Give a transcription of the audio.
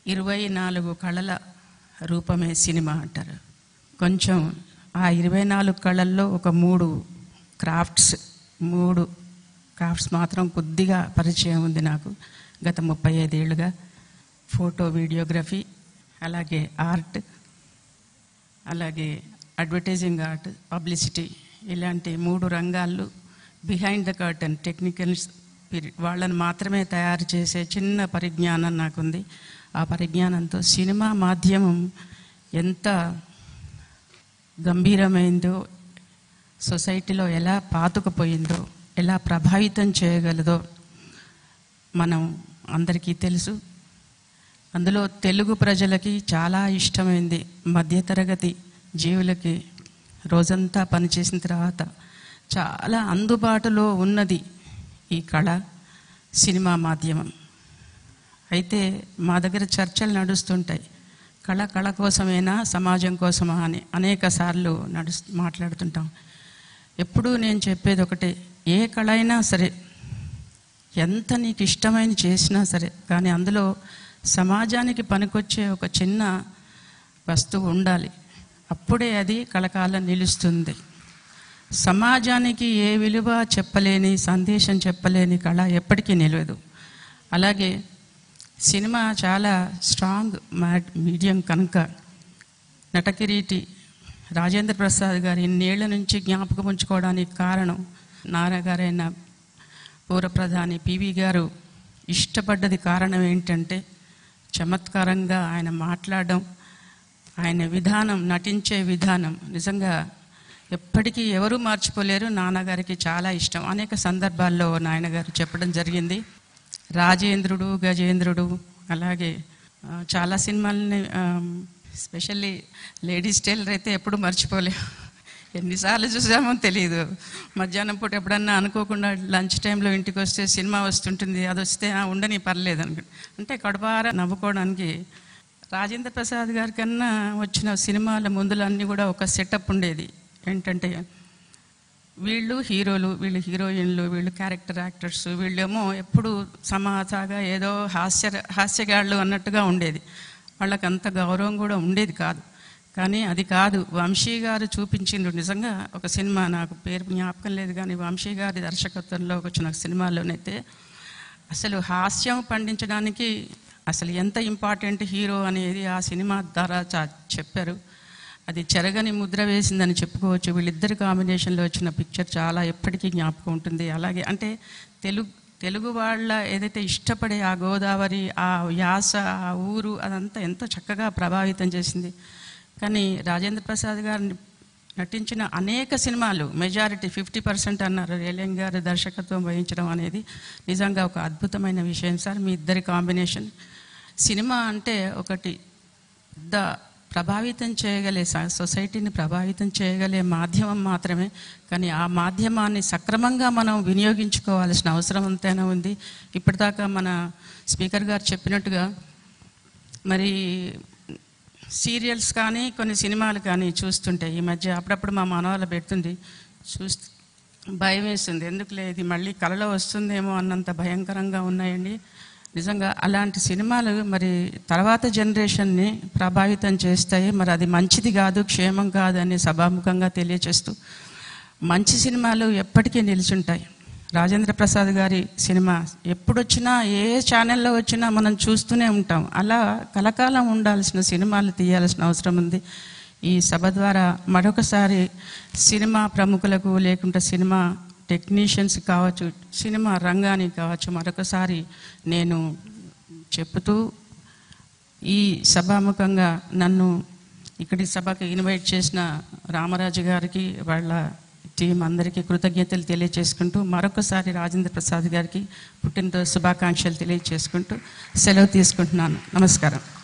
ఇరవై నాలుగు కళల రూపమే సినిమా అంటారు కొంచెం ఆ ఇరవై నాలుగు కళల్లో ఒక మూడు క్రాఫ్ట్స్ మూడు క్రాఫ్ట్స్ మాత్రం కొద్దిగా పరిచయం ఉంది నాకు గత ముప్పై ఐదేళ్లుగా ఫోటో వీడియోగ్రఫీ అలాగే ఆర్ట్ అలాగే అడ్వర్టైజింగ్ ఆర్ట్ పబ్లిసిటీ ఇలాంటి మూడు రంగాల్లో బిహైండ్ ద కర్టన్ టెక్నికల్స్ వాళ్ళని మాత్రమే తయారు చేసే చిన్న పరిజ్ఞానం నాకుంది ఆ పరిజ్ఞానంతో సినిమా మాధ్యమం ఎంత గంభీరమైందో సొసైటీలో ఎలా పాతుకుపోయిందో ఎలా ప్రభావితం చేయగలదో మనం అందరికీ తెలుసు అందులో తెలుగు ప్రజలకి చాలా ఇష్టమైంది మధ్యతరగతి జీవులకి రోజంతా పనిచేసిన తర్వాత చాలా అందుబాటులో ఉన్నది ఈ కళ సినిమా మాధ్యమం అయితే మా దగ్గర చర్చలు నడుస్తుంటాయి కళ కళ కోసమేనా సమాజం కోసమా అని అనేక సార్లు నడు మాట్లాడుతుంటాం ఎప్పుడూ నేను చెప్పేది ఒకటే ఏ కళ అయినా సరే ఎంత నీకు ఇష్టమైన చేసినా సరే కానీ అందులో సమాజానికి పనికొచ్చే ఒక చిన్న వస్తువు ఉండాలి అప్పుడే అది కలకాలం నిలుస్తుంది సమాజానికి ఏ విలువ చెప్పలేని సందేశం చెప్పలేని కళ ఎప్పటికీ నిలవదు అలాగే సినిమా చాలా స్ట్రాంగ్ మీడియం కనుక నటకిరీటి రాజేంద్ర ప్రసాద్ గారు ఇన్నేళ్ల నుంచి జ్ఞాపకం ఉంచుకోవడానికి కారణం నారా గారైన పూర్వ ప్రధాని పివి గారు ఇష్టపడ్డది కారణం ఏంటంటే చమత్కారంగా ఆయన మాట్లాడడం ఆయన విధానం నటించే విధానం నిజంగా ఎప్పటికీ ఎవరూ మార్చిపోలేరు నాన్నగారికి చాలా ఇష్టం అనేక సందర్భాల్లో నాయనగారు చెప్పడం జరిగింది రాజేంద్రుడు గజేంద్రుడు అలాగే ఆ, చాలా సినిమాలని స్పెషల్లీ లేడీస్ టైలర్ అయితే ఎప్పుడు మర్చిపోలేము ఎన్నిసార్లు చూసామో తెలియదు మధ్యాహ్నం పూట ఎప్పుడన్నా అనుకోకుండా లంచ్ టైంలో ఇంటికి వస్తే సినిమా వస్తుంటుంది అది వస్తే "ఆ, ఉండని పర్లేదు అనుకో అంటే కడుపార నవ్వుకోవడానికి రాజేంద్ర ప్రసాద్ గారి కన్నా వచ్చిన సినిమాల ముందులన్నీ కూడా ఒక సెటప్ ఉండేది ఏంటంటే వీళ్ళు హీరోలు వీళ్ళు హీరోయిన్లు వీళ్ళు క్యారెక్టర్ యాక్టర్స్ వీళ్ళేమో ఎప్పుడు సమాసాగా ఏదో హాస్య హాస్యగాళ్ళు అన్నట్టుగా ఉండేది వాళ్ళకి అంత గౌరవం కూడా ఉండేది కాదు కానీ అది కాదు వంశీ గారు చూపించిండ్రు నిజంగా ఒక సినిమా నాకు పేరు జ్ఞాపకం లేదు కానీ వంశీ గారి దర్శకత్వంలో వచ్చిన సినిమాలోనైతే అసలు హాస్యం పండించడానికి అసలు ఎంత ఇంపార్టెంట్ హీరో అనేది ఆ సినిమా ద్వారా చా- చెప్పారు అది చెరగని ముద్ర వేసిందని చెప్పుకోవచ్చు వీళ్ళిద్దరి కాంబినేషన్లో వచ్చిన పిక్చర్ చాలా ఎప్పటికీ జ్ఞాపకం ఉంటుంది అలాగే అంటే తెలుగు తెలుగు వాళ్ళ ఏదైతే ఇష్టపడే ఆ గోదావరి ఆ యాస ఆ ఊరు అదంతా ఎంతో చక్కగా ప్రభావితం చేసింది కానీ రాజేంద్ర ప్రసాద్ గారు నటించిన అనేక సినిమాలు మెజారిటీ ఫిఫ్టీ పర్సెంట్ అన్నారు రేలింగ్ గారు దర్శకత్వం వహించడం అనేది నిజంగా ఒక అద్భుతమైన విషయం సార్ మీ ఇద్దరి కాంబినేషన్ సినిమా అంటే ఒకటి పెద్ద ప్రభావితం చేయగలే స- సొసైటీని ప్రభావితం చేయగలే మాధ్యమం మాత్రమే కానీ ఆ మాధ్యమాన్ని సక్రమంగా మనం వినియోగించుకోవాల్సిన అవసరం ఎంతైనా ఉంది ఇప్పటిదాకా మన స్పీకర్ గారు చెప్పినట్టుగా మరి సీరియల్స్ కానీ కొన్ని సినిమాలు కానీ చూస్తుంటే ఈ మధ్య అప్పుడప్పుడు మా మనవాళ్ళ పెడుతుంది చూస్తూ భయం వేస్తుంది ఎందుకులే ఇది మళ్ళీ కలలో వస్తుందేమో అన్నంత భయంకరంగా ఉన్నాయండి నిజంగా అలాంటి సినిమాలు మరి తర్వాత జనరేషన్ని ప్రభావితం చేస్తాయి మరి అది మంచిది కాదు క్షేమం కాదు అని సభాముఖంగా తెలియచేస్తూ మంచి సినిమాలు ఎప్పటికీ నిలిచుంటాయి రాజేంద్ర ప్రసాద్ గారి సినిమా ఎప్పుడొచ్చినా ఏ ఛానల్లో వచ్చినా మనం చూస్తూనే ఉంటాం అలా కలకాలం ఉండాల్సిన సినిమాలు తీయాల్సిన అవసరం ఉంది ఈ సభ ద్వారా మరొకసారి సినిమా ప్రముఖులకు లేకుంటే సినిమా టెక్నీషియన్స్ కావచ్చు సినిమా రంగానికి కావచ్చు మరొకసారి నేను చెప్తూ ఈ సభాముఖంగా నన్ను ఇక్కడి సభకి ఇన్వైట్ చేసిన రామరాజు గారికి వాళ్ళ టీం అందరికీ కృతజ్ఞతలు తెలియజేసుకుంటూ మరొకసారి రాజేంద్ర ప్రసాద్ గారికి పుట్టినరోజు శుభాకాంక్షలు తెలియజేసుకుంటూ సెలవు తీసుకుంటున్నాను నమస్కారం